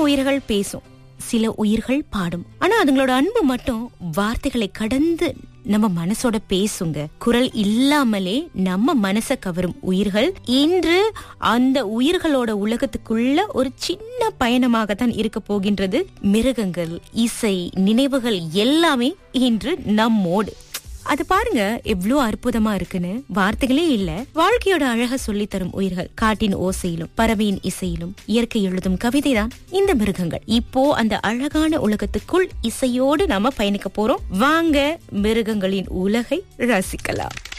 உயிர்கள் பேசும் சில உயிர்கள் பாடும் ஆனா அதுங்களோட அன்பு மட்டும் வார்த்தைகளை கடந்து நம்ம மனசோட பேசுங்க குரல் இல்லாமலே நம்ம மனச கவரும் உயிர்கள் இன்று அந்த உயிர்களோட உலகத்துக்குள்ள ஒரு சின்ன பயணமாகத்தான் இருக்க போகின்றது மிருகங்கள் இசை நினைவுகள் எல்லாமே இன்று நம்மோடு அது பாருங்க எவ்வளவு அற்புதமா இருக்குன்னு வார்த்தைகளே இல்ல வாழ்க்கையோட அழக சொல்லி தரும் உயிர்கள் காட்டின் ஓசையிலும் பறவையின் இசையிலும் இயற்கை எழுதும் கவிதைதான் இந்த மிருகங்கள் இப்போ அந்த அழகான உலகத்துக்குள் இசையோடு நாம பயணிக்க போறோம் வாங்க மிருகங்களின் உலகை ரசிக்கலாம்